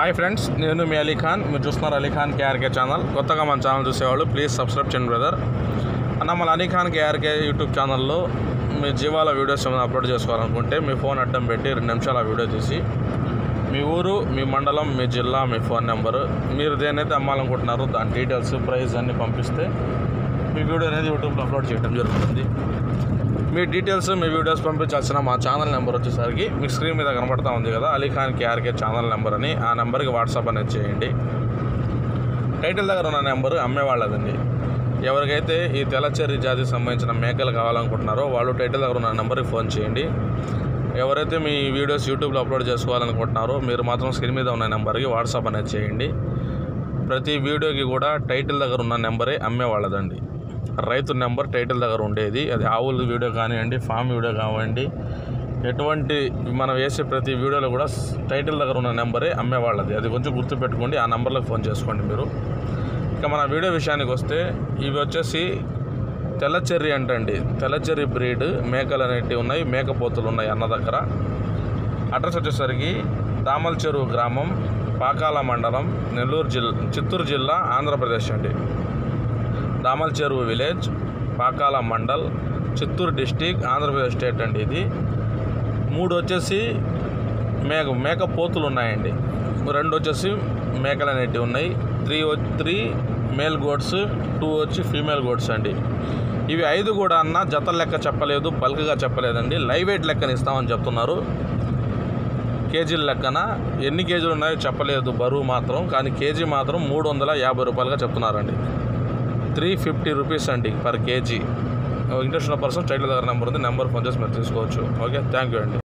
hi friends నేను మీ అలీ ఖాన్ మీరు చూస్తున్నారు అలీ ఖాన్ కేఆర్కే ఛానల్ కొత్తగా మన ఛానల్ చూసేవాళ్ళు ప్లీజ్ సబ్స్క్రైబ్ చేయండి బ్రదర్ అన్న మన అలీ ఖాన్ కేఆర్కే యూట్యూబ్ ఛానల్లో మీ జీవాల వీడియోస్ ఏమైనా అప్లోడ్ చేసుకోవాలనుకుంటే మీ ఫోన్ అడ్డం పెట్టి రెండు నిమిషాలు ఆ వీడియో తీసి మీ ఊరు మీ మండలం మీ జిల్లా మీ ఫోన్ నెంబరు మీరు దేనైతే అమ్మాలనుకుంటున్నారో దాని డీటెయిల్స్ ప్రైస్ అన్నీ పంపిస్తే మీ వీడియో అనేది యూట్యూబ్లో అప్లోడ్ చేయడం జరుగుతుంది మీ డీటెయిల్స్ మీ వీడియోస్ పంపించాల్సిన మా ఛానల్ నెంబర్ వచ్చేసరికి మీ స్క్రీన్ మీద కనబడతా ఉంది కదా Ali Khan KRK channel number అని ఆ నెంబర్కి వాట్సాప్ అనేది చేయండి టైటిల్ దగ్గర ఉన్న నెంబరు అమ్మేవాళ్ళదండి ఎవరికైతే ఈ తెల్లచెర్రి జాతికి సంబంధించిన మేకలు కావాలనుకుంటున్నారో వాళ్ళు టైటిల్ దగ్గర ఉన్న నెంబర్కి ఫోన్ చేయండి ఎవరైతే మీ వీడియోస్ యూట్యూబ్లో అప్లోడ్ చేసుకోవాలనుకుంటున్నారో మీరు మాత్రం స్క్రీన్ మీద ఉన్న నెంబర్కి వాట్సాప్ అనేది చేయండి ప్రతి వీడియోకి కూడా టైటిల్ దగ్గర ఉన్న నెంబరే అమ్మేవాళ్ళదండి రైతు నెంబర్ టైటిల్ దగ్గర ఉండేది అది ఆవుల వీడియో కానివ్వండి ఫామ్ వీడియో కానివ్వండి ఎటువంటి మనం వేసే ప్రతి వీడియోలో కూడా స్- టైటిల్ దగ్గర ఉన్న నెంబరే అమ్మేవాళ్ళది అది కొంచెం గుర్తుపెట్టుకోండి ఆ నెంబర్లకు ఫోన్ చేసుకోండి మీరు ఇక మన వీడియో విషయానికి వస్తే ఇవి వచ్చేసి తెల్లచెర్రి అంటండి తెల్లచెర్రి బ్రీడ్ మేకలు అనేటివి ఉన్నాయి మేకపోతులు ఉన్నాయి అన్న దగ్గర అడ్రస్ వచ్చేసరికి దామల్ చెరువు గ్రామం పాకాల మండలం నెల్లూరు జిల్లా చిత్తూరు జిల్లా ఆంధ్రప్రదేశ్ అండి Damal Cheruvu village Pakala mandal Chittoor district Andhra Pradesh state అండి ఇది మూడు వచ్చేసి మేక మేక పోతులు ఉన్నాయండి రెండు వచ్చేసి మేకలు అనేటివి ఉన్నాయి three three male goats two వచ్చి ఫీమేల్ గోడ్స్ అండి ఇవి ఐదు కూడా అన్న జత లెక్క చెప్పలేదు బల్క్గా చెప్పలేదండి లైవ్ వెయిట్ లెక్కన ఇస్తామని చెప్తున్నారు కేజీల లెక్కన ఎన్ని కేజీలు ఉన్నాయో చెప్పలేదు బరువు మాత్రం కానీ కేజీ మాత్రం మూడు వందల యాభై రూపాయలుగా చెప్తున్నారండి త్రీ ఫిఫ్టీ రూపీస్ అండి పర్ కేజీ ఇంట్రెస్ట్ ఉన్న పర్సన్ టైటిల్ దగ్గర నెంబర్ ఉంది నెంబర్ ఫోన్ చేసి మీరు తీసుకోవచ్చు ఓకే థ్యాంక్ యూ అండి